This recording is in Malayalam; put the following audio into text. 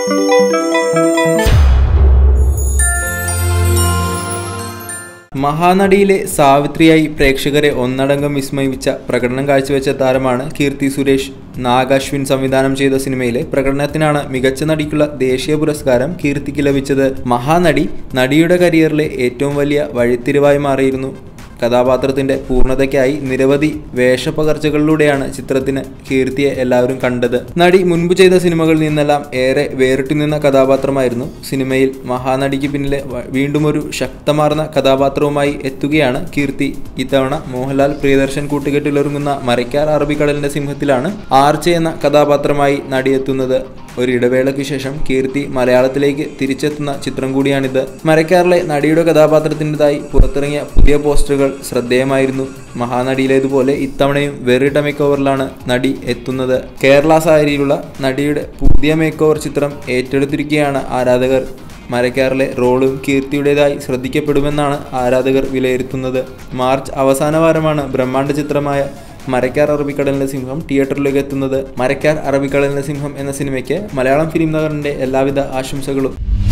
മഹാനടിയിലെ സാവിത്രിയായി പ്രേക്ഷകരെ ഒന്നടങ്കം വിസ്മയിപ്പിച്ച പ്രകടനം കാഴ്ചവെച്ച താരമാണ് കീർത്തി സുരേഷ് നാഗാശ്വിൻ സംവിധാനം ചെയ്ത സിനിമയിലെ പ്രകടനത്തിനാണ് മികച്ച നടിക്കുള്ള ദേശീയ പുരസ്കാരം കീർത്തിക്ക് ലഭിച്ചത് മഹാനടി നടിയുടെ കരിയറിലെ ഏറ്റവും വലിയ വഴിത്തിരിവായി മാറിയിരുന്നു കഥാപാത്രത്തിന്റെ പൂർണ്ണതയ്ക്കായി നിരവധി വേഷപ്പകർച്ചകളിലൂടെയാണ് ചിത്രത്തിന് കീർത്തിയെ എല്ലാവരും കണ്ടത് നടി മുൻപ് ചെയ്ത സിനിമകളിൽ നിന്നെല്ലാം ഏറെ വേറിട്ടു നിന്ന കഥാപാത്രമായിരുന്നു സിനിമയിൽ മഹാനടിക്ക് പിന്നിലെ വ- വീണ്ടും ഒരു ശക്തമാർന്ന കഥാപാത്രവുമായി എത്തുകയാണ് കീർത്തി ഇത്തവണ മോഹൻലാൽ പ്രിയദർശൻ കൂട്ടുകെട്ടിലൊരുങ്ങുന്ന മരയ്ക്കാർ അറബിക്കടലിന്റെ സിംഹത്തിലാണ് ആർച്ച എന്ന കഥാപാത്രമായി നടിയെത്തുന്നത് ഒരു ഇടവേളയ്ക്ക് ശേഷം കീർത്തി മലയാളത്തിലേക്ക് തിരിച്ചെത്തുന്ന ചിത്രം കൂടിയാണിത് മരക്കാറിലെ നടിയുടെ കഥാപാത്രത്തിൻ്റെതായി പുറത്തിറങ്ങിയ പുതിയ പോസ്റ്ററുകൾ ശ്രദ്ധേയമായിരുന്നു മഹാനടിയിലേതുപോലെ ഇത്തവണയും വെറിട്ട മേക്ക് ഓവറിലാണ് നടി എത്തുന്നത് കേരള സാരിയിലുള്ള നടിയുടെ പുതിയ മേക്ക് ഓവർ ചിത്രം ഏറ്റെടുത്തിരിക്കുകയാണ് ആരാധകർ മരക്കാറിലെ റോളും കീർത്തിയുടേതായി ശ്രദ്ധിക്കപ്പെടുമെന്നാണ് ആരാധകർ വിലയിരുത്തുന്നത് മാർച്ച് അവസാന വാരമാണ് ബ്രഹ്മാണ്ഡ ചിത്രമായ മരക്കാർ അറബിക്കടലിന്റെ സിംഹം തിയേറ്ററിലേക്ക് എത്തുന്നത് മരക്കാർ അറബിക്കടലിന്റെ സിംഹം എന്ന സിനിമയ്ക്ക് മലയാളം ഫിലിം നഗറിന്റെ എല്ലാവിധ ആശംസകളും